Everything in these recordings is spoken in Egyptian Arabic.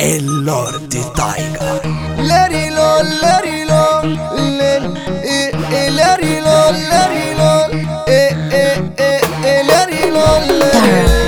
اللورد تايجر لاري لول لاري لول لل إيه إيه لاري لول لاري لول إيه إيه إيه إيه لاري لول لاري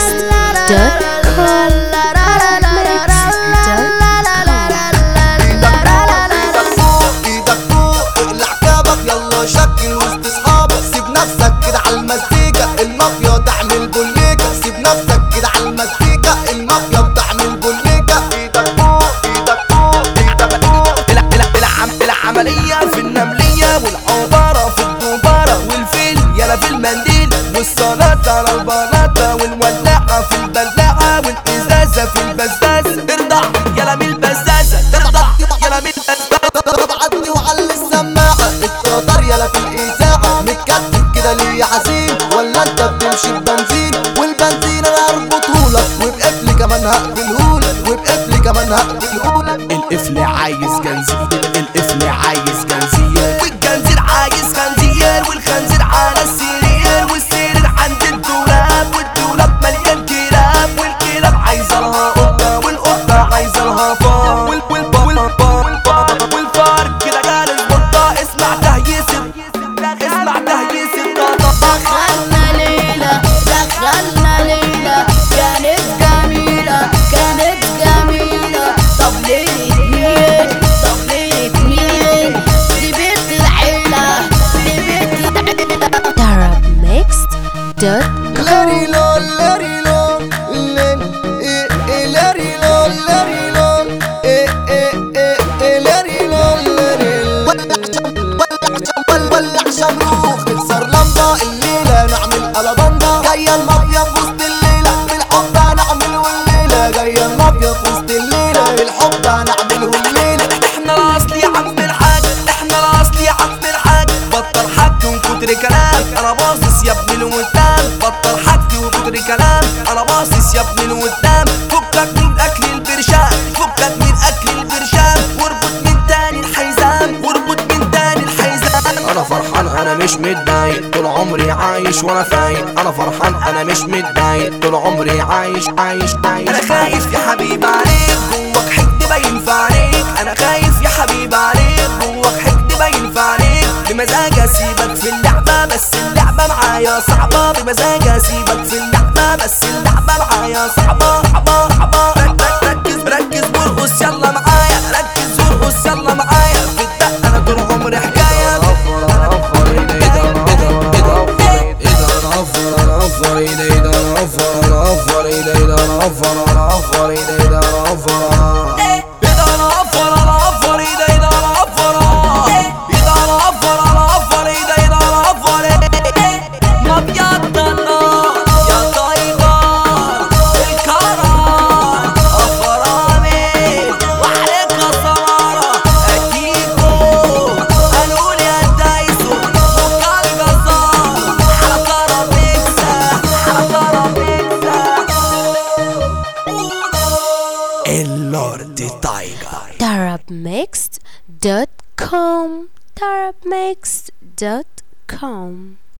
ايدك فوق ايدك فوق اقلع كابك يلا شكل وسط اصحابك سيب نفسك كده على المزيكا المافيا تعمل بوليكا سيب نفسك كده على المزيكا المافيا بتعمل بوليكا ايدك فوق ايدك فوق ايدك فوق الع- الع- العم- العملية في النملية والعبارة في الدبارة والفيل يلا في المنديل والصلاة على البلاطة والولاعة في البلاعة والإزازة في البزازة ارضع يلا من البزازة ارضع يلا من البزازة بعدني وعلي السماعة التراتر يلا في الإذاعة متكتف كده ليه يا حزين ولا انت بتمشي ببنزين والبنزين انا اربطهولك وبقفل كمان هقفلهولك وبقفل كمان هقفلهولك القفل عايز جنزير القفل عايز جنزير والجنزير عايز خنزير والخنزير على السرير والسرير عند الدولاب والدولاب مليان كلاب والكلاب عايزه لها قطه والقطه عايزه لها فار وال- والفار والفار والفار كده جالس بطه اسمع تهييس اسمع تهييس الطاطا دخلنا ليلة دخلنا ليلة كانت جميلة كانت جميلة طب ليلة مين طب ليلة مين دي بنت العيلة دي بنت العيلة لاري لول لاري لول لين إيه إيه لاري لول لاري لول إيه إيه إيه إيه لاري لول لاري ولع ولع شمروخ نكسر لمبة الليلة نعمل ألاباندا جاية المافيا في وسط الليلة بالحب هنعمل والليلة جاية المافيا في وسط الليلة بالحب هنعمل والليلة احنا الاصل يا عم الحاج احنا الاصل يا عم الحاج بطل حكي وكتر كلام انا باصص يا ابن القدام بطل حكي وكتر كلام انا باصص يا ابن القدام فكك من اكل البرشام فكك من اكل البرشام واربط من تاني الحيزان واربط من تاني الحيزان انا فرحان انا مش متضايق طول عمري عايش وانا فايق انا فرحان انا مش متضايق طول عمري عايش عايش عايش انا خايف يا حبيب عليك جواك حقد باين في عليك انا خايف يا حبيب عليك جواك حقد باين في عليك بمزاج اسيبك في اللعبه بس اللعبه معايا صعبه بمزاج اسيبك في اللعبه بس اللعبه معايا صعبه صعبه صعبه رك- رك- ركز ركز وارقص يلا معايا ركز وارقص يلا معايا في الدق انا طول عمري حكايه اذا انا افر انا افر اذا اذا انا افر اذا انا افر انا افر اذا اذا انا افر ما بيضنا يا تايجر الكرم افراني وعليك الصرارة اكيكو هنقول يا دايسو وكال جزار على كراميكسا على كراميكسا اللورد تايجر Arabmixed.com Arabmixed.com